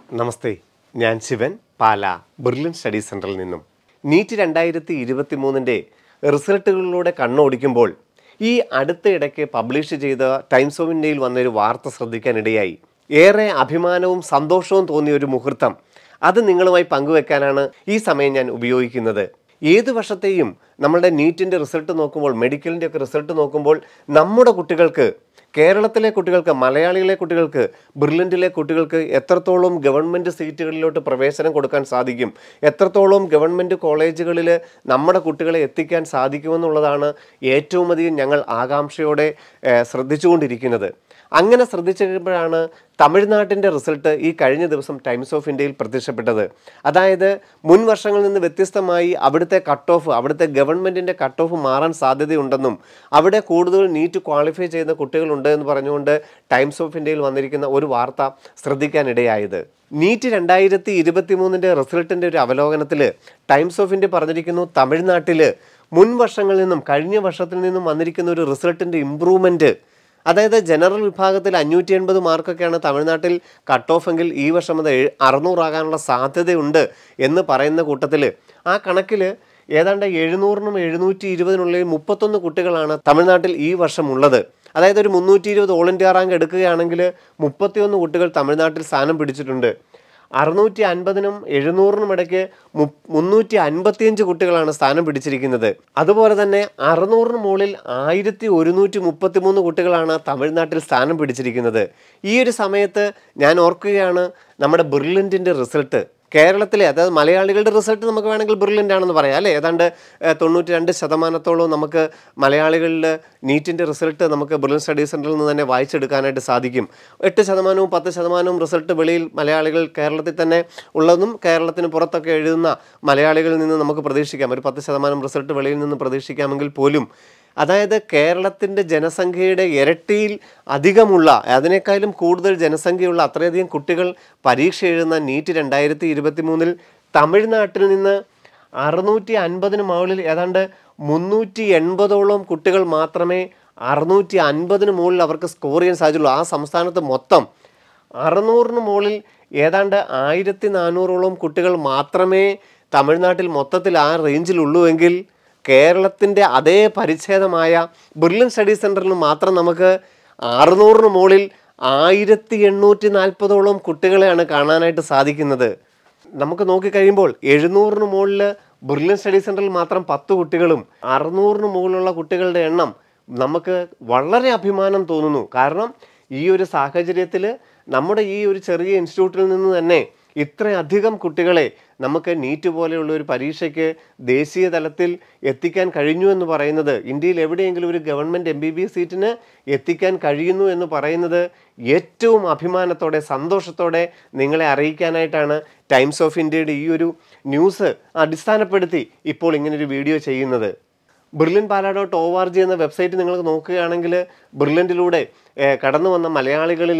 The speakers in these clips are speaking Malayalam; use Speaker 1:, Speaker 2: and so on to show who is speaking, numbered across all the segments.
Speaker 1: നമസ്തേ ഞാൻ ശിവൻ പാല ബ്രില്യൻ സ്റ്റഡി സെൻറ്ററിൽ നിന്നും നീറ്റ് രണ്ടായിരത്തി ഇരുപത്തി മൂന്നിൻ്റെ റിസൾട്ടുകളിലൂടെ കണ്ണോടിക്കുമ്പോൾ ഈ അടുത്ത ഇടയ്ക്ക് പബ്ലിഷ് ചെയ്ത ടൈംസ് ഓഫ് ഇന്ത്യയിൽ വന്നൊരു വാർത്ത ശ്രദ്ധിക്കാനിടയായി ഏറെ അഭിമാനവും സന്തോഷവും തോന്നിയ ഒരു മുഹൂർത്തം അത് നിങ്ങളുമായി പങ്കുവെക്കാനാണ് ഈ സമയം ഞാൻ ഉപയോഗിക്കുന്നത് ഏത് വർഷത്തെയും നമ്മളുടെ നീറ്റിൻ്റെ റിസൾട്ട് നോക്കുമ്പോൾ മെഡിക്കലിൻ്റെ ഒക്കെ റിസൾട്ട് നോക്കുമ്പോൾ നമ്മുടെ കുട്ടികൾക്ക് കേരളത്തിലെ കുട്ടികൾക്ക് മലയാളികളെ കുട്ടികൾക്ക് ബ്രില്യൻറ്റിലെ കുട്ടികൾക്ക് എത്രത്തോളം ഗവൺമെൻറ് സീറ്റുകളിലോട്ട് പ്രവേശനം കൊടുക്കാൻ സാധിക്കും എത്രത്തോളം ഗവൺമെൻറ് കോളേജുകളിൽ നമ്മുടെ കുട്ടികളെ എത്തിക്കാൻ സാധിക്കുമെന്നുള്ളതാണ് ഏറ്റവും അധികം ഞങ്ങൾ ആകാംക്ഷയോടെ ഏഹ്, ശ്രദ്ധിച്ചുകൊണ്ടിരിക്കുന്നത് അങ്ങനെ ശ്രദ്ധിച്ചപ്പോഴാണ് തമിഴ്നാട്ടിൻ്റെ റിസൾട്ട് ഈ കഴിഞ്ഞ ദിവസം ടൈംസ് ഓഫ് ഇന്ത്യയിൽ പ്രത്യക്ഷപ്പെട്ടത് അതായത് മുൻ വർഷങ്ങളിൽ നിന്ന് വ്യത്യസ്തമായി അവിടുത്തെ കട്ട് ഓഫ് അവിടുത്തെ ഗവൺമെൻറ്റിൻ്റെ കട്ട് ഓഫ് മാറാൻ സാധ്യതയുണ്ടെന്നും അവിടെ കൂടുതൽ നീറ്റ് ക്വാളിഫൈ ചെയ്യുന്ന കുട്ടികളുണ്ട് എന്ന് പറഞ്ഞുകൊണ്ട് ടൈംസ് ഓഫ് ഇന്ത്യയിൽ വന്നിരിക്കുന്ന ഒരു വാർത്ത ശ്രദ്ധിക്കാനിടയായത് നീറ്റ് രണ്ടായിരത്തി ഇരുപത്തി മൂന്നിൻ്റെ റിസൾട്ടിൻ്റെ ഒരു അവലോകനത്തിൽ ടൈംസ് ഓഫ് ഇന്ത്യ പറഞ്ഞിരിക്കുന്നു തമിഴ്നാട്ടിൽ മുൻ വർഷങ്ങളിൽ നിന്നും കഴിഞ്ഞ വർഷത്തിൽ നിന്നും വന്നിരിക്കുന്ന ഒരു റിസൾട്ടിൻ്റെ ഇമ്പ്രൂവ്മെൻറ്റ് അതായത് ജനറൽ വിഭാഗത്തിൽ അഞ്ഞൂറ്റി എൺപത് മാർക്കൊക്കെയാണ് തമിഴ്നാട്ടിൽ കട്ട് ഓഫ് എങ്കിൽ ഈ വർഷം അത് എഴ്- അറുന്നൂറാകാനുള്ള സാധ്യതയുണ്ട് എന്ന് പറയുന്ന കൂട്ടത്തിൽ ആ കണക്കിൽ ഏതാണ്ട് എഴുന്നൂറിനും എഴുന്നൂറ്റി ഇരുപതിനുള്ളിൽ മുപ്പത്തൊന്ന് കുട്ടികളാണ് തമിഴ്നാട്ടിൽ ഈ വർഷം ഉള്ളത് അതായത് ഒരു മുന്നൂറ്റി ഇരുപത് ഓൾ ഇന്ത്യ റാങ്ക് എടുക്കുകയാണെങ്കിൽ മുപ്പത്തിയൊന്ന് കുട്ടികൾ തമിഴ്നാട്ടിൽ സ്ഥാനം പിടിച്ചിട്ടുണ്ട് അറുന്നൂറ്റി അൻപതിനും എഴുന്നൂറിനും ഇടയ്ക്ക് മു മുന്നൂറ്റി അൻപത്തിയഞ്ച് കുട്ടികളാണ് സ്ഥാനം പിടിച്ചിരിക്കുന്നത് അതുപോലെ തന്നെ അറുന്നൂറിന് മുകളിൽ ആയിരത്തി ഒരുന്നൂറ്റി മുപ്പത്തി മൂന്ന് കുട്ടികളാണ് തമിഴ്നാട്ടിൽ സ്ഥാനം പിടിച്ചിരിക്കുന്നത് ഈ ഒരു സമയത്ത് ഞാൻ ഓർക്കുകയാണ് നമ്മുടെ ബ്രില്യൻറ്റിൻ്റെ റിസൾട്ട് കേരളത്തിലെ അതായത് മലയാളികളുടെ റിസൾട്ട് നമുക്ക് വേണമെങ്കിൽ ബ്രില്യൻ്റ് ആണെന്ന് പറയാം അല്ലേ ഏതാണ്ട് ഏഹ്, തൊണ്ണൂറ്റി രണ്ട് ശതമാനത്തോളം നമുക്ക് മലയാളികളിൽ നീറ്റിൻ്റെ റിസൾട്ട് നമുക്ക് ബ്രില്യൻ സ്റ്റഡി സെൻറ്ററിൽ നിന്ന് തന്നെ വായിച്ചെടുക്കാനായിട്ട് സാധിക്കും എട്ട് ശതമാനവും പത്ത് ശതമാനവും റിസൾട്ട് വെളിയിൽ മലയാളികൾ കേരളത്തിൽ തന്നെ ഉള്ളതും കേരളത്തിന് പുറത്തൊക്കെ എഴുതുന്ന മലയാളികളിൽ നിന്ന് നമുക്ക് പ്രതീക്ഷിക്കാം ഒരു പത്ത് ശതമാനം റിസൾട്ട് വെളിയിൽ നിന്ന് പ്രതീക്ഷിക്കാമെങ്കിൽ പോലും അതായത് കേരളത്തിൻ്റെ ജനസംഖ്യയുടെ ഇരട്ടിയിൽ അധികമുള്ള അതിനേക്കാളും കൂടുതൽ ജനസംഖ്യയുള്ള അത്രയധികം കുട്ടികൾ പരീക്ഷ എഴുതുന്ന നീറ്റ് രണ്ടായിരത്തി ഇരുപത്തി മൂന്നിൽ തമിഴ്നാട്ടിൽ നിന്ന് അറുന്നൂറ്റി അൻപതിന് മുകളിൽ ഏതാണ്ട് മുന്നൂറ്റി എൺപതോളം കുട്ടികൾ മാത്രമേ അറുന്നൂറ്റി അൻപതിന് മുകളിൽ അവർക്ക് സ്കോർ ചെയ്യാൻ സാധിച്ചുള്ളൂ ആ സംസ്ഥാനത്ത് മൊത്തം അറുന്നൂറിന് മുകളിൽ ഏതാണ്ട് ആയിരത്തി നാനൂറോളം കുട്ടികൾ മാത്രമേ തമിഴ്നാട്ടിൽ മൊത്തത്തിൽ ആ റേഞ്ചിലുള്ളൂ എങ്കിൽ കേരളത്തിൻ്റെ അതേ പരിച്ഛേദമായ ബ്രില്യൻ സ്റ്റഡി സെൻറ്ററിൽ മാത്രം നമുക്ക് അറുന്നൂറിന് മുകളിൽ ആയിരത്തി എണ്ണൂറ്റി നാൽപ്പതോളം കുട്ടികളെയാണ് കാണാനായിട്ട് സാധിക്കുന്നത് നമുക്ക് നോക്കിക്കഴിയുമ്പോൾ എഴുന്നൂറിന് മുകളിൽ ബ്രില്യൻ സ്റ്റഡി സെൻറ്ററിൽ മാത്രം പത്ത് കുട്ടികളും അറുന്നൂറിന് മുകളിലുള്ള കുട്ടികളുടെ എണ്ണം നമുക്ക് വളരെ അഭിമാനം തോന്നുന്നു കാരണം ഈ ഒരു സാഹചര്യത്തിൽ നമ്മുടെ ഈ ഒരു ചെറിയ ഇൻസ്റ്റിറ്റ്യൂട്ടിൽ നിന്ന് തന്നെ ഇത്രയധികം കുട്ടികളെ നമുക്ക് നീറ്റ് പോലെയുള്ള ഒരു പരീക്ഷയ്ക്ക് ദേശീയ തലത്തിൽ എത്തിക്കാൻ കഴിഞ്ഞു എന്ന് പറയുന്നത് ഇന്ത്യയിൽ എവിടെയെങ്കിലും ഒരു government M B B S സീറ്റിന് എത്തിക്കാൻ കഴിയുന്നു എന്ന് പറയുന്നത് ഏറ്റവും അഭിമാനത്തോടെ സന്തോഷത്തോടെ നിങ്ങളെ അറിയിക്കാനായിട്ടാണ് ടൈംസ് ഓഫ് ഇന്ത്യയുടെ ഈ ഒരു ന്യൂസ് അടിസ്ഥാനപ്പെടുത്തി ഇപ്പോൾ ഇങ്ങനൊരു വീഡിയോ ചെയ്യുന്നത് Brilliant Pala dot O R G എന്ന വെബ്സൈറ്റ് നിങ്ങൾ നോക്കുകയാണെങ്കിൽ ബ്രില്യൻറ്റിലൂടെ കടന്നു വന്ന മലയാളികളിൽ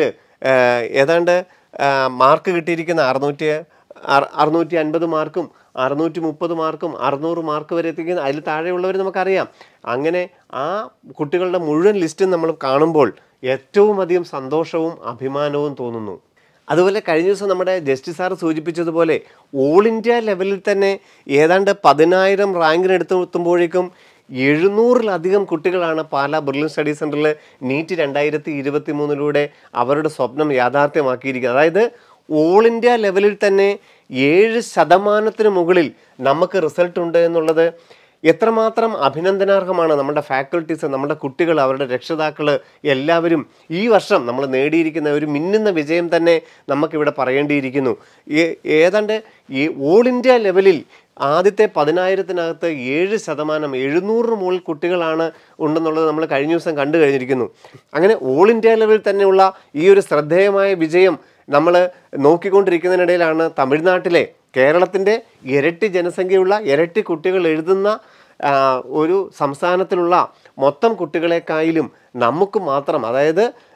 Speaker 1: ഏതാണ്ട് ആ, മാർക്ക് കിട്ടിയിരിക്കുന്ന അറുന്നൂറ്റി അറ- അറുന്നൂറ്റി അൻപത് മാർക്കും അറുന്നൂറ്റി മുപ്പത് മാർക്കും അറുന്നൂറ് മാർക്ക് വരെ എത്തിക്കുന്ന അതിൽ താഴെയുള്ളവർ നമുക്കറിയാം അങ്ങനെ ആ കുട്ടികളുടെ മുഴുവൻ ലിസ്റ്റും നമ്മൾ കാണുമ്പോൾ ഏറ്റവും അധികം സന്തോഷവും അഭിമാനവും തോന്നുന്നു അതുപോലെ കഴിഞ്ഞ ദിവസം നമ്മുടെ ജസ്റ്റിസ് സാർ സൂചിപ്പിച്ചതുപോലെ ഓൾ ഇന്ത്യ ലെവലിൽ തന്നെ ഏതാണ്ട് പതിനായിരം റാങ്കിനെടുത്ത് എത്തുമ്പോഴേക്കും എഴുന്നൂറിലധികം കുട്ടികളാണ് പാലാ ബ്രില്യൻ സ്റ്റഡി സെൻറ്ററിൽ നീറ്റ് രണ്ടായിരത്തി ഇരുപത്തി മൂന്നിലൂടെ അവരുടെ സ്വപ്നം യാഥാർത്ഥ്യമാക്കിയിരിക്കുന്നത് അതായത് ഓൾ ഇന്ത്യ ലെവലിൽ തന്നെ ഏഴ് ശതമാനത്തിന് മുകളിൽ നമുക്ക് റിസൾട്ട് ഉണ്ട് എന്നുള്ളത് എത്രമാത്രം അഭിനന്ദനാർഹമാണ് നമ്മുടെ ഫാക്കൽറ്റീസ് നമ്മുടെ കുട്ടികൾ അവരുടെ രക്ഷിതാക്കൾ എല്ലാവരും ഈ വർഷം നമ്മൾ നേടിയിരിക്കുന്ന ഒരു മിന്നുന്ന വിജയം തന്നെ നമുക്കിവിടെ പറയേണ്ടിയിരിക്കുന്നു ഏ- ഏതാണ്ട് ഈ ഓൾ ഇന്ത്യ ലെവലിൽ ആദ്യത്തെ പതിനായിരത്തിനകത്ത് ഏഴ് ശതമാനം എഴുന്നൂറിന് മുകളിൽ കുട്ടികളാണ് ഉണ്ടെന്നുള്ളത് നമ്മൾ കഴിഞ്ഞ ദിവസം കണ്ടു കഴിഞ്ഞിരിക്കുന്നു അങ്ങനെ ഓൾ ഇന്ത്യ ലെവലിൽ തന്നെയുള്ള ഈ ഒരു ശ്രദ്ധേയമായ വിജയം നമ്മൾ നോക്കിക്കൊണ്ടിരിക്കുന്നതിനിടയിലാണ് തമിഴ്നാട്ടിലെ കേരളത്തിൻ്റെ ഇരട്ടി ജനസംഖ്യയുള്ള ഇരട്ടി കുട്ടികൾ എഴുതുന്ന ആ, ഒരു സംസ്ഥാനത്തിലുള്ള മൊത്തം കുട്ടികളെക്കായാലും നമുക്ക് മാത്രം അതായത്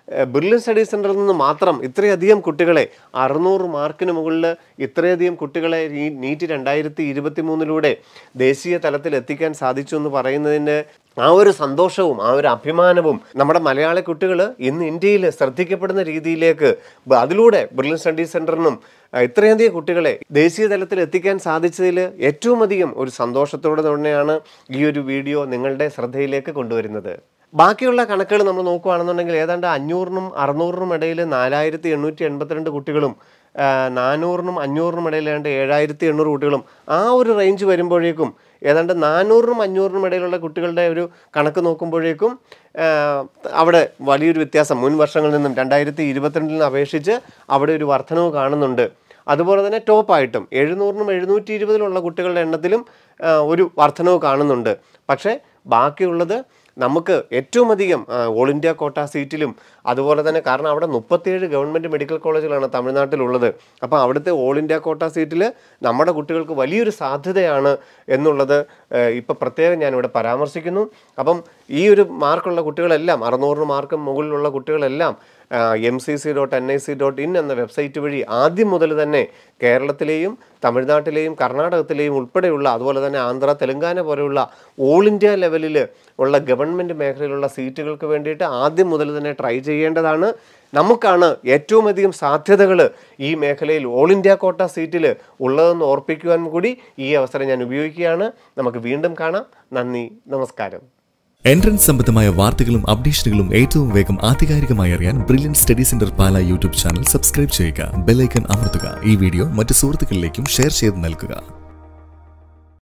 Speaker 1: ബിർലിൻ സ്റ്റഡി സെൻറ്ററിൽ നിന്ന് മാത്രം ഇത്രയധികം കുട്ടികളെ അറുന്നൂറ് മാർക്കിന് മുകളിൽ ഇത്രയധികം കുട്ടികളെ ഈ നീറ്റ് രണ്ടായിരത്തി ഇരുപത്തി മൂന്നിലൂടെ ദേശീയ തലത്തിൽ എത്തിക്കാൻ സാധിച്ചു എന്ന് പറയുന്നതിൻ്റെ ആ ഒരു സന്തോഷവും ആ ഒരു അഭിമാനവും നമ്മുടെ മലയാളി കുട്ടികൾ ഇന്ന് ഇന്ത്യയിൽ ശ്രദ്ധിക്കപ്പെടുന്ന രീതിയിലേക്ക് ബ- അതിലൂടെ ബിർലിൻ സ്റ്റഡി സെൻറ്ററിനും ആ, ഇത്രയധികം കുട്ടികളെ ദേശീയ തലത്തിൽ എത്തിക്കാൻ സാധിച്ചതിൽ ഏറ്റവും അധികം ഒരു സന്തോഷത്തോടെ തന്നെയാണ് ഈ ഒരു വീഡിയോ നിങ്ങളുടെ ശ്രദ്ധയിലേക്ക് കൊണ്ടുവരുന്നത് ബാക്കിയുള്ള കണക്കുകൾ നമ്മൾ നോക്കുകയാണെന്നുണ്ടെങ്കിൽ ഏതാണ്ട് അഞ്ഞൂറിനും അറുന്നൂറിനും ഇടയിൽ നാലായിരത്തി എണ്ണൂറ്റി എൺപത്തിരണ്ട് കുട്ടികളും ആ, നാനൂറിനും അഞ്ഞൂറിനും ഇടയിൽ ഏതാണ്ട് ഏഴായിരത്തി എണ്ണൂറ് കുട്ടികളും ആ ഒരു റേഞ്ച് വരുമ്പോഴേക്കും ഏതാണ്ട് നാനൂറിനും അഞ്ഞൂറിനും ഇടയിലുള്ള കുട്ടികളുടെ ഒരു കണക്ക് നോക്കുമ്പോഴേക്കും ആ, അവിടെ വലിയൊരു വ്യത്യാസം മുൻ വർഷങ്ങളിൽ നിന്നും രണ്ടായിരത്തി ഇരുപത്തിരണ്ടിൽ നിന്ന് അപേക്ഷിച്ച് അവിടെ ഒരു വർധനവ് കാണുന്നുണ്ട് അതുപോലെ തന്നെ ടോപ്പായിട്ടും എഴുന്നൂറിനും എഴുന്നൂറ്റി ഇരുപതിലുള്ള കുട്ടികളുടെ എണ്ണത്തിലും ആ, ഒരു വർധനവ് കാണുന്നുണ്ട് പക്ഷേ ബാക്കിയുള്ളത് നമുക്ക് ഏറ്റവും അധികം ആ, ഓൾ ഇന്ത്യ കോട്ട സീറ്റിലും അതുപോലെ തന്നെ കാരണം അവിടെ മുപ്പത്തിയേഴ് ഗവൺമെൻറ് മെഡിക്കൽ കോളേജുകളാണ് തമിഴ്നാട്ടിലുള്ളത് അപ്പോൾ അവിടുത്തെ ഓൾ ഇന്ത്യ കോട്ട സീറ്റിൽ നമ്മുടെ കുട്ടികൾക്ക് വലിയൊരു സാധ്യതയാണ് എന്നുള്ളത് ഇപ്പോൾ പ്രത്യേകം ഞാനിവിടെ പരാമർശിക്കുന്നു അപ്പം ഈ ഒരു മാർക്കുള്ള കുട്ടികളെല്ലാം അറുന്നൂറിന് മാർക്ക് മുകളിലുള്ള കുട്ടികളെല്ലാം M C C dot N I C dot in എന്ന വെബ്സൈറ്റ് വഴി ആദ്യം മുതൽ തന്നെ കേരളത്തിലെയും തമിഴ്നാട്ടിലെയും കർണാടകത്തിലെയും ഉൾപ്പെടെയുള്ള അതുപോലെ തന്നെ ആന്ധ്ര തെലങ്കാന പോലെയുള്ള ഓൾ ഇന്ത്യ ലെവലിൽ ഉള്ള ഗവൺമെൻറ് മേഖലയിലുള്ള സീറ്റുകൾക്ക് വേണ്ടിയിട്ട് ആദ്യം മുതൽ തന്നെ ട്രൈ ചെയ്യേണ്ടതാണ് നമുക്കാണ് ഏറ്റവും അധികം സാധ്യതകൾ ഈ മേഖലയിൽ ഓൾ ഇന്ത്യ കോട്ട സീറ്റിൽ ഉള്ളതെന്ന് ഓർപ്പിക്കുവാൻ കൂടി ഈ അവസരം ഞാൻ ഉപയോഗിക്കുകയാണ് നമുക്ക് വീണ്ടും കാണാം നന്ദി നമസ്കാരം
Speaker 2: എൻട്രൻസ് സംബന്ധമായ വാർത്തകളും അപ്ഡേഷനുകളും ഏറ്റവും വേഗം ആധികാരികമായി അറിയാൻ Brilliant Study Centre Pala YouTube channel subscribe ചെയ്യുക ബെല്ലൈക്കൺ അമർത്തുക ഈ വീഡിയോ മറ്റ് സുഹൃത്തുക്കളിലേക്കും ഷെയർ ചെയ്ത് നൽകുക